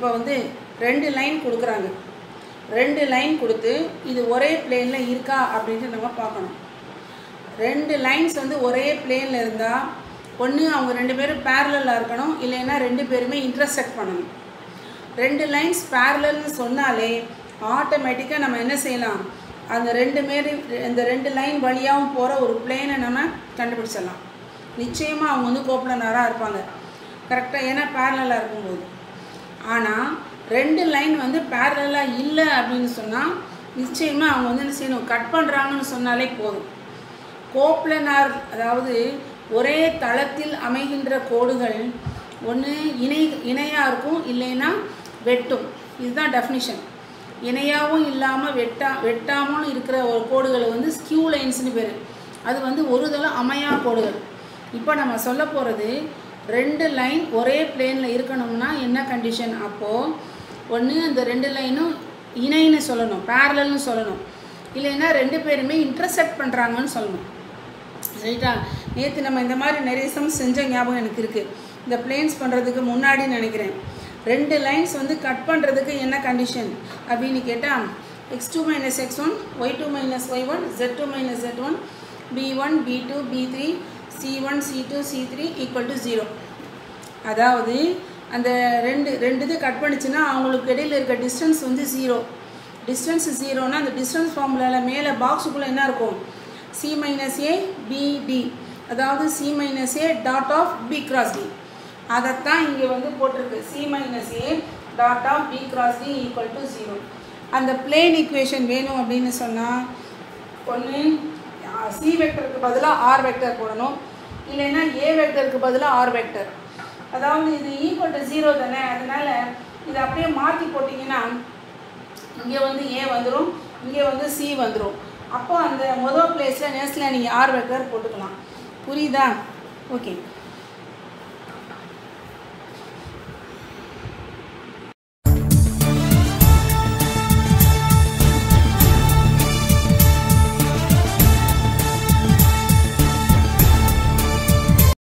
இப்போ வந்து ரெண்டு லைன் கொடுக்குறாங்க ரெண்டு லைன் கொடுத்து இது ஒரே பிளேனில் இருக்கா அப்படின்ட்டு நம்ம பார்க்கணும் ரெண்டு லைன்ஸ் வந்து ஒரே பிளேனில் இருந்தால் ஒன்று அவங்க ரெண்டு பேரும் பேரலாக இருக்கணும் இல்லைன்னா ரெண்டு பேருமே இன்டர்செக்ட் பண்ணணும் ரெண்டு லைன்ஸ் பேரலல்னு சொன்னாலே ஆட்டோமேட்டிக்காக நம்ம என்ன செய்யலாம் அந்த ரெண்டு மாரி இந்த ரெண்டு லைன் வழியாகவும் போகிற ஒரு பிளேனை நம்ம கண்டுபிடிச்சிடலாம் நிச்சயமாக அவங்க வந்து கோப்பலனாராக இருப்பாங்க கரெக்டாக ஏன்னா பேரலாக இருக்கும்போது ஆனால் ரெண்டு லைன் வந்து பேரலாக இல்லை அப்படின்னு சொன்னால் நிச்சயமாக அவங்க வந்து என்ன செய்யணும் கட் பண்ணுறாங்கன்னு சொன்னாலே போதும் கோப்லனார் அதாவது ஒரே தளத்தில் அமைகின்ற கோடுகள் ஒன்று இணை இணையாக இருக்கும் இல்லைன்னா வெட்டும் இதுதான் டெஃபினிஷன் இணையாகவும் இல்லாமல் வெட்டா வெட்டாமலும் இருக்கிற ஒரு கோடுகளை வந்து ஸ்கியூ லைன்ஸ்னு பேர் அது வந்து ஒரு தளம் அமையா கோடுகள் இப்போ நம்ம சொல்ல போகிறது ரெண்டு லைன் ஒரே பிளேனில் இருக்கணும்னா என்ன கண்டிஷன் அப்போது ஒன்று இந்த ரெண்டு லைனும் இணைன்னு சொல்லணும் பேரலல்னு சொல்லணும் இல்லைன்னா ரெண்டு பேருமே இன்டர்செக்ட் பண்ணுறாங்கன்னு சொல்லணும் ரைட்டா நேற்று நம்ம இந்த மாதிரி நிறைய சம் செஞ்ச ஞாபகம் எனக்கு இருக்குது இந்த பிளேன்ஸ் பண்ணுறதுக்கு முன்னாடி நினைக்கிறேன் ரெண்டு லைன்ஸ் வந்து கட் பண்ணுறதுக்கு என்ன கண்டிஷன் அப்படின்னு கேட்டால் x two minus x one y two minus y one z two minus z one b one b two b three c one c two c three equal to zero அதாவது அந்த ரெண்டு ரெண்டு இது cut பண்ணிச்சுன்னா அவங்களுக்கு இடையில இருக்க distance வந்து zero distance ஜீரோனா அந்த டிஸ்டன்ஸ் ஃபார்முலாவில் மேலே பாக்ஸுக்குள்ளே என்ன இருக்கும் சி மைனஸ் ஏ பிடி அதாவது c minus a dot of b cross d அதைத்தான் இங்கே வந்து போட்டிருக்கு c minus a dot of b cross d equal to zero அந்த பிளேன் ஈக்குவேஷன் வேணும் அப்படின்னு சொன்னால் ஒன்று சி வெக்டருக்கு பதிலாக ஆர் வெக்டர் போடணும் இல்லைன்னா ஏ வெக்டருக்கு பதிலாக ஆர் வெக்டர் அதாவது இது ஈக்குவல் டு ஜீரோ தானே அதனால் இதை அப்படியே மாற்றி போட்டிங்கன்னா இங்கே வந்து ஏ வந்துடும் இங்கே வந்து சி வந்துடும் அப்போ அந்த மொதல் பிளேஸில் நேஸில் நீங்கள் ஆர் வெக்டர் போட்டுக்கலாம் புரியுதா ஓகே